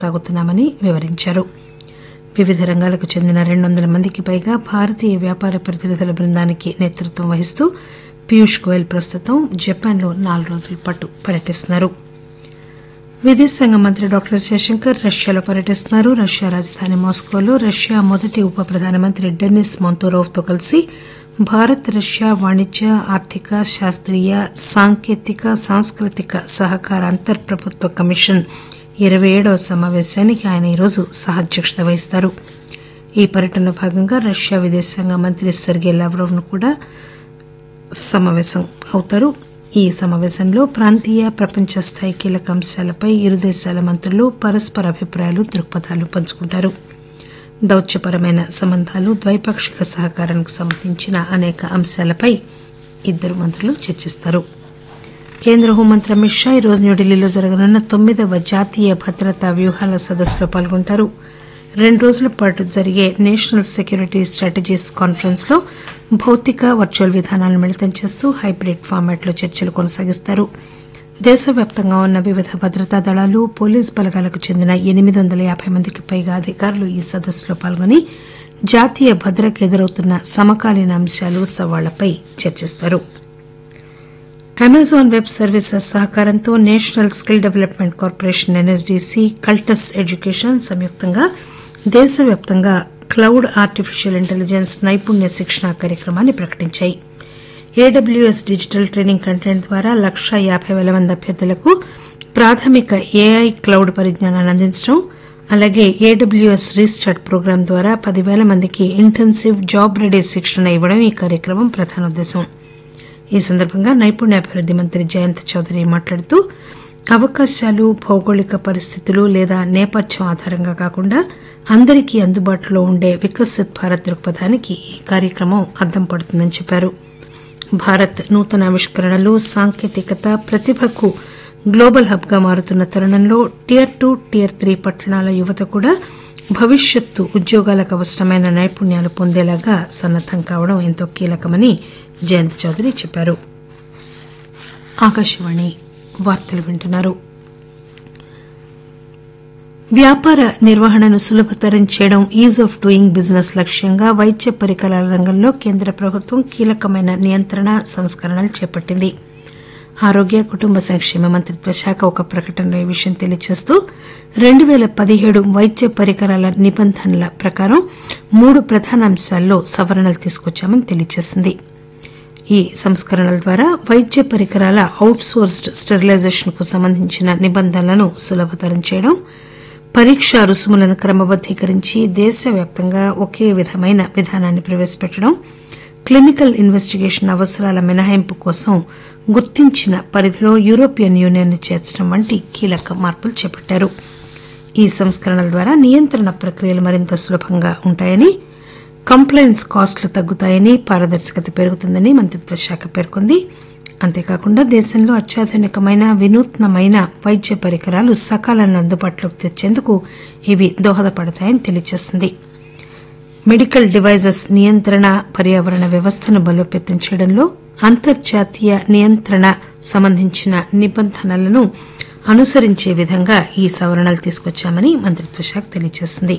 సాగుతున్నామని వివరించారు వివిధ రంగాలకు చెందిన రెండు వందల మందికి పైగా భారతీయ వ్యాపార ప్రతినిధుల బృందానికి నేతృత్వం వహిస్తూ పీయూష్ గోయల్ ప్రస్తుతం జపాన్లో నాలుగు రోజుల పాటు పర్యటిస్తున్నారు విదేశాంగ మంత్రి డాక్టర్ జయశంకర్ రష్యాలో పర్యటిస్తున్నారు రష్యా రాజధాని మాస్కోలో రష్యా మొదటి ఉప ప్రధానమంత్రి డెనిస్ మొంతోరోవ్ తో కలిసి భారత్ రష్యా వాణిజ్య ఆర్థిక శాస్త్రీయ సాంకేతిక సాంస్కృతిక సహకార అంతర్ ప్రభుత్వ కమిషన్ ఇరవై ఏడవ సమాపేశానికి ఆయన ఈరోజు సహాధ్యక్షత వహిస్తారు ఈ పర్యటనలో భాగంగా రష్యా విదేశాంగ మంత్రి సెర్గే లావ్రోవ్ ను కూడా సమాపేశం అవుతారు ఈ సమాపేశంలో ప్రాంతీయ ప్రపంచ స్థాయి కీలక అంశాలపై ఇరు దేశాల మంత్రులు పరస్పర అభిప్రాయాలు దృక్పథాలు పంచుకుంటారు దౌత్యపరమైన సంబంధాలు ద్వైపాక్షిక సహకారానికి సంబంధించిన అనేక అంశాలపై ఇద్దరు మంత్రులు చర్చిస్తారు కేంద్ర హోంమంత్రి అమిత్ షా ఈరోజు న్యూఢిల్లీలో జరగనున్న తొమ్మిదవ జాతీయ భద్రతా వ్యూహాల సదస్సులో పాల్గొంటారు రెండు రోజుల పాటు జరిగే నేషనల్ సెక్యూరిటీ స్ట్రాటజీస్ కాన్ఫరెన్స్ లో భౌతిక వర్చువల్ విధానాలను మిళితం చేస్తూ హైబ్రిడ్ ఫార్మాట్ లో చర్చలు కొనసాగిస్తారు దేశవ్యాప్తంగా ఉన్న వివిధ భద్రతా దళాలు పోలీస్ బలగాలకు చెందిన ఎనిమిది వందల యాబై మందికి పైగా అధికారులు ఈ సదస్సులో పాల్గొని జాతీయ భద్రతకు ఎదురవుతున్న సమకాలీన అంశాలు సవాళ్లపై చర్చిస్తారు అమెజాన్ వెబ్ సర్వీసెస్ సహకారంతో national skill development corporation NSDC Cultus education సంయుక్తంగా దేశవ్యాప్తంగా క్లౌడ్ ఆర్టిఫిషియల్ ఇంటెలిజెన్స్ నైపుణ్య శిక్షణ కార్యక్రమాన్ని ప్రకటించాయి ఏడబ్ల్యూఎస్ డిజిటల్ ట్రైనింగ్ కంటెంట్ ద్వారా లక్షా యాబై పేల మంది అభ్యర్థులకు ప్రాథమిక ఏఐ క్లౌడ్ పరిజ్ఞానాన్ని అందించడం అలాగే ఏడబ్ల్యూఎస్ రీస్టార్ట్ ప్రోగ్రాం ద్వారా పదివేల మందికి ఇంటెన్సివ్ జాబ్ రెడీ శిక్షణ ఇవ్వడం ఈ కార్యక్రమం ప్రధాన ఉద్దేశం ఈ సందర్భంగా నైపుణ్యాభివృద్ది మంత్రి జయంత్ చౌదరి మాట్లాడుతూ అవకాశాలు భౌగోళిక పరిస్థితులు లేదా నేపథ్యం ఆధారంగా కాకుండా అందరికీ అందుబాటులో ఉండే వికసిత్ భారత్ దృక్పథానికి ఈ కార్యక్రమం అద్దం పడుతుందని చెప్పారు భారత్ నూతన ఆవిష్కరణలు సాంకేతికత ప్రతిభకు గ్లోబల్ హబ్ గా మారుతున్న తరుణంలో టియర్ టూ టియర్ త్రీ పట్టణాల యువత కూడా భవిష్యత్తు ఉద్యోగాలకు అవసరమైన నైపుణ్యాలు పొందేలాగా సన్నద్దం కావడం ఎంతో కీలకమని జయంత్ చౌదరి చెప్పారు ఆకాశవాణి వార్తలు వింటున్నారు వ్యాపార నిర్వహణను సులభతరం చేయడం ఈజ్ ఆఫ్ డూయింగ్ బిజినెస్ లక్ష్యంగా వైద్య పరికరాల రంగంలో కేంద్ర ప్రభుత్వం కీలకమైన నియంత్రణ సంస్కరణలు చేపట్టింది ఆరోగ్య కుటుంబ సంక్షేమ మంత్రిత్వ శాఖ ఒక ప్రకటనలో ఈ విషయం తెలియజేస్తూ రెండు పేల పదిహేడు వైద్య పరికరాల నిబంధనల ప్రకారం మూడు ప్రధాన అంశాల్లో సవరణలు తీసుకొచ్చామని తెలియజేసింది ఈ సంస్కరణల ద్వారా వైద్య పరికరాల అవుట్ సోర్స్డ్ స్టెరిలైజేషన్ కు సంబంధించిన నిబంధనలను సులభతరం చేయడం పరీక్ష రుసుములను క్రమబద్దీకరించి దేశవ్యాప్తంగా ఒకే విధమైన విధానాన్ని ప్రవేశపెట్టడం క్లినికల్ ఇన్వెస్టిగేషన్ అవసరాల మినహాయింపు కోసం గుర్తించిన పరిధిలో యూరోపియన్ యూనియన్ ను చేర్చడం వంటి కీలక మార్పులు చేపట్టారు ఈ సంస్కరణల ద్వారా నియంత్రణ ప్రక్రియలు మరింత సులభంగా ఉంటాయని కంప్లైన్స్ కాస్టులు తగ్గుతాయని పారదర్శకత పెరుగుతుందని మంత్రిత్వ శాఖ పేర్కొంది అంతేకాకుండా దేశంలో అత్యాధునికమైన వినూత్నమైన వైద్య పరికరాలు సకాలంలో అందుబాటులోకి తెచ్చేందుకు ఇవి దోహదపడతాయని తెలియజేసింది మెడికల్ డివైజెస్ నియంత్రణ పర్యావరణ వ్యవస్థను బలోపేతం చేయడంలో అంతర్జాతీయ నియంత్రణ సంబంధించిన నిబంధనలను అనుసరించే విధంగా ఈ సవరణలు తీసుకొచ్చామని మంత్రిత్వ శాఖ తెలియజేసింది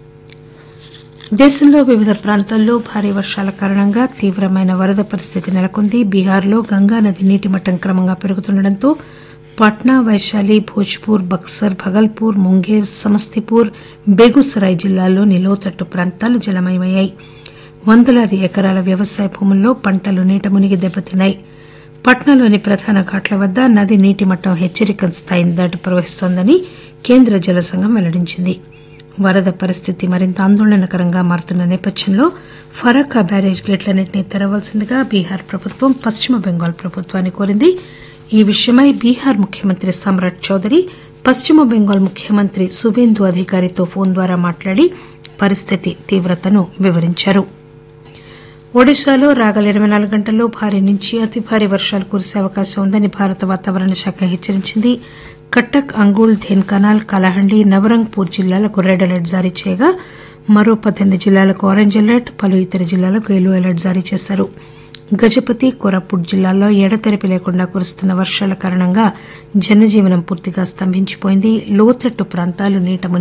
దేశంలో వివిధ ప్రాంతాల్లో భారీ వర్షాల కారణంగా తీవ్రమైన వరద పరిస్థితి నెలకొంది బీహార్లో గంగానది నీటి మట్టం క్రమంగా పెరుగుతుండటంతో పాట్నా వైశాలి భోజ్పూర్ బక్సర్ భగల్పూర్ ముంగేర్ సమస్తీపూర్ బేగుసరాయ్ జిల్లాల్లోని లోతట్టు ప్రాంతాలు జలమయమయ్యాయి వందలాది ఎకరాల వ్యవసాయ భూముల్లో పంటలు నీట మునిగి దెబ్బతిన్నాయి పట్నాలోని ప్రధాన ఘాట్ల వద్ద నది నీటి మట్టం హెచ్చరిక స్థాయిని దాటి ప్రవహిస్తోందని కేంద్ర జల సంఘం వెల్లడించింది వరద పరిస్థితి మరింత ఆందోళనకరంగా మారుతున్న నేపథ్యంలో ఫరక్కా బ్యారేజ్ గేట్లన్నింటినీ తెరవాల్సిందిగా బీహార్ ప్రభుత్వం పశ్చిమ బెంగాల్ ప్రభుత్వాన్ని కోరింది ఈ విషయమై బీహార్ ముఖ్యమంత్రి సమ్రాట్ చౌదరి పశ్చిమ బెంగాల్ ముఖ్యమంత్రి సువేందు అధికారితో ఫోన్ ద్వారా మాట్లాడి పరిస్థితి తీవ్రతను వివరించారు ఒడిశాలో రాగల ఇరవై నాలుగు గంటల్లో భారీ నుంచి అతి భారీ వర్షాలు కురిసే అవకాశం ఉందని భారత వాతావరణ శాఖ హెచ్చరించింది కట్టక్ అంగుల్ ధేన్కనాల్ కలహండి నవరంగ్పూర్ జిల్లాలకు రెడ్ అలర్ట్ జారీ చేయగా మరో పద్దెనిమిది జిల్లాలకు ఆరెంజ్ అలర్ట్ పలు ఇతర జిల్లాలకు ఎల్లో అలర్ట్ జారీ చేశారు గజపతి కోరాపుట్ జిల్లాల్లో ఎడతెరిపి లేకుండా కురుస్తున్న వర్షాల కారణంగా జనజీవనం పూర్తిగా స్తంభించిపోయింది లోతట్టు ప్రాంతాలు నీట